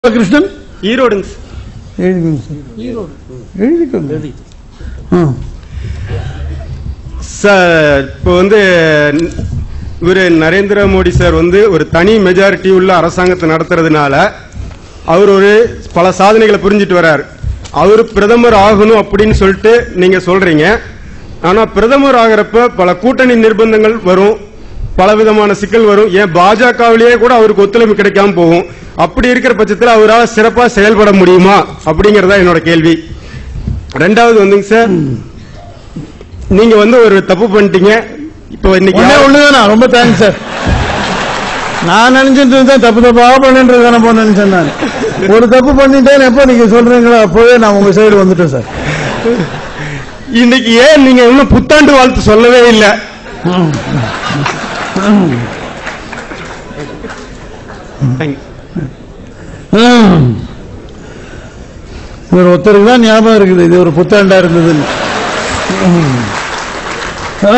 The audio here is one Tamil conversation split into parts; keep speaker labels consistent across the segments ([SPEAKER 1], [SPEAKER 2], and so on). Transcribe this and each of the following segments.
[SPEAKER 1] கிருஷ்ணன்
[SPEAKER 2] ஈரோடுங்க சார்.
[SPEAKER 1] எழுதிக்கோங்க சார் எழுதிக்கோங்க ஆ
[SPEAKER 2] சார் இப்போ வந்து இவர் நரேந்திர மோடி சார் வந்து ஒரு தனி மெஜாரிட்டி உள்ள அரசாங்கத்தை நடத்துறதுனால அவர் ஒரு பல சாதனைகளை புரிஞ்சிட்டு வர்றார் அவர் பிரதமர் ஆகணும் அப்படின்னு சொல்லிட்டு நீங்க சொல்றீங்க ஆனா பிரதமர் ஆகிறப்ப பல கூட்டணி நிர்பந்தங்கள் வரும் பல விதமான சிக்கல் வரும் ஏன் பாஜகவிலேயே கூட அவருக்கு ஒத்துழைப்பு கிடைக்காம போகும் அப்படி இருக்கிற பட்சத்தில் அவரால் சிறப்பா செயல்பட முடியுமா அப்படிங்கறதா என்னோட கேள்வி ரெண்டாவது வந்துங்க சார் நீங்க வந்து ஒரு தப்பு பண்ணிட்டீங்க இப்போ இன்னைக்கு
[SPEAKER 1] ஒண்ணே ஒண்ணுதானா ரொம்ப தேங்க்ஸ் சார் நான் நினைச்சிட்டு இருந்தேன் தப்பு தப்பா பண்ணுன்றது தானே போன நினைச்சேன் நான் ஒரு தப்பு பண்ணிட்டேன் எப்போ நீங்க சொல்றீங்களோ அப்போவே நான் உங்க சைடு வந்துட்டேன் சார்
[SPEAKER 2] இன்னைக்கு ஏன் நீங்க இன்னும் புத்தாண்டு வாழ்த்து சொல்லவே இல்லை
[SPEAKER 1] ம். இவர் ஒருத்தருக்கு தான் ஞாபகம் இருக்குது இது ஒரு புத்தாண்டா இருந்ததுன்னு ம். ஆ.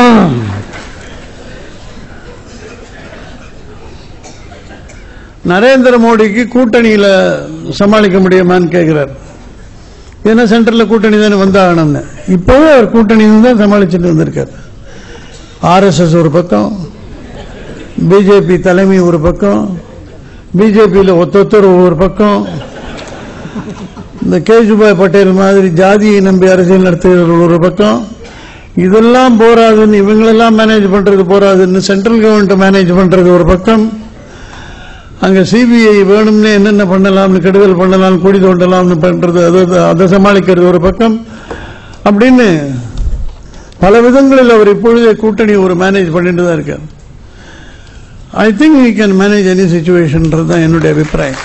[SPEAKER 1] நரேந்திர மோடிக்கு கூட்டணியில சமாளிக்க முடியுமான்னு கேட்கிறார் ஏன்னா சென்டர்ல கூட்டணி தானே வந்தாகணும்னு இப்பவே அவர் கூட்டணி தான் சமாளிச்சுட்டு வந்திருக்கார் ஆர்எஸ்எஸ் ஒரு பக்கம் பிஜேபி தலைமை ஒரு பக்கம் பிஜேபியில் ஒத்தொத்தர் ஒவ்வொரு பக்கம் இந்த கேஜுபாய் பட்டேல் மாதிரி ஜாதியை நம்பி அரசியல் நடத்துகிறவர்கள் ஒரு பக்கம் இதெல்லாம் போராதுன்னு இவங்களெல்லாம் மேனேஜ் பண்றது போராதுன்னு சென்ட்ரல் கவர்மெண்ட் மேனேஜ் பண்றது ஒரு பக்கம் அங்க சிபிஐ வேணும்னு என்னென்ன பண்ணலாம்னு கெடுதல் பண்ணலாம் குடி தோண்டலாம்னு பண்றது அதை அதை சமாளிக்கிறது ஒரு பக்கம் அப்படின்னு பல விதங்களில் அவர் இப்பொழுதே கூட்டணி ஒரு மேனேஜ் பண்ணிட்டு தான் இருக்கார் I think we can manage any சுச்சுவேஷன்ன்றது தான் என்னுடைய அபிப்பிராயம்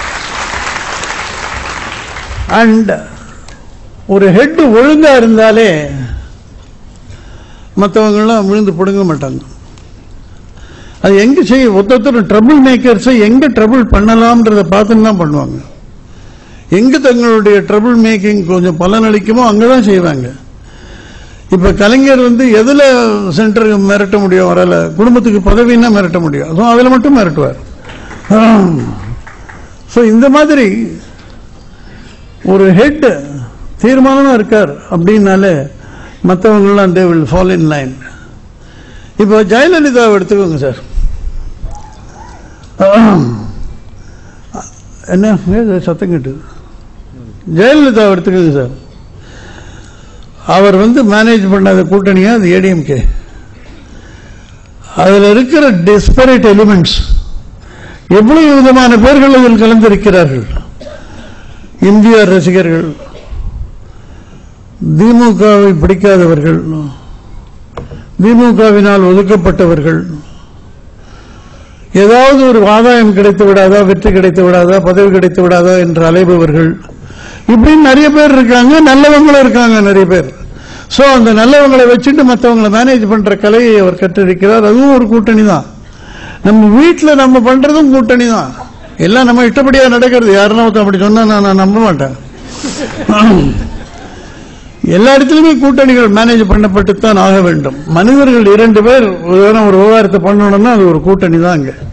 [SPEAKER 1] அண்ட் ஒரு ஹெட் ஒழுங்கா இருந்தாலே மற்றவங்கெல்லாம் விழுந்து பிடுங்க மாட்டாங்க அது எங்க செய்ய ஒருத்தர் ட்ரபிள் மேக்கர்ஸை எங்க ட்ரபிள் பண்ணலாம்ன்றத பார்த்துன்னு தான் பண்ணுவாங்க எங்க தங்களுடைய ட்ரபிள் மேக்கிங் கொஞ்சம் பலனளிக்குமோ அங்கதான் செய்வாங்க இப்ப கலைஞர் வந்து எதுல சென்டருக்கு மிரட்ட முடியும் வரல குடும்பத்துக்கு பதவின்னா மிரட்ட முடியும் அதுவும் அதுல மட்டும் மிரட்டுவார் ஸோ இந்த மாதிரி ஒரு ஹெட் தீர்மானமா இருக்கார் அப்படின்னாலே மற்றவங்களாம் they will follow in line இப்போ ஜெயலலிதாவை எடுத்துக்கோங்க சார் என்ன ஏது சத்தம் கேட்டுது ஜெயலலிதாவை எடுத்துக்கோங்க சார் அவர் வந்து மேனேஜ் பண்ணாத கூட்டணியா அது ஏடிஎம்கே அதில் இருக்கிற டிஸ்பரேட் எலிமெண்ட்ஸ் எவ்வளவு விதமான பேர்கள் இதில் கலந்திருக்கிறார்கள் இந்திய ரசிகர்கள் திமுகவை பிடிக்காதவர்கள் திமுகவினால் ஒதுக்கப்பட்டவர்கள் ஏதாவது ஒரு ஆதாயம் கிடைத்து விடாதா வெற்றி கிடைத்து விடாதா பதவி கிடைத்து விடாதா என்று அலைபவர்கள் இப்படின்னு நிறைய பேர் இருக்காங்க நல்லவங்களும் இருக்காங்க நிறைய பேர் சோ அந்த நல்லவங்களை வச்சுட்டு மற்றவங்களை மேனேஜ் பண்ற கலையை அவர் கற்றிருக்கிறார் அதுவும் ஒரு கூட்டணி தான் நம்ம வீட்டில் நம்ம பண்றதும் கூட்டணி தான் எல்லாம் நம்ம இஷ்டப்படியா நடக்கிறது யாருன்னா ஒருத்தன் அப்படி சொன்னா நான் நான் நம்ப மாட்டேன் எல்லா இடத்துலயுமே கூட்டணிகள் மேனேஜ் பண்ணப்பட்டு தான் ஆக வேண்டும் மனிதர்கள் இரண்டு பேர் ஒரு தடவை ஒரு விவகாரத்தை பண்ணணும்னா அது ஒரு கூட்டணி தான் அங்க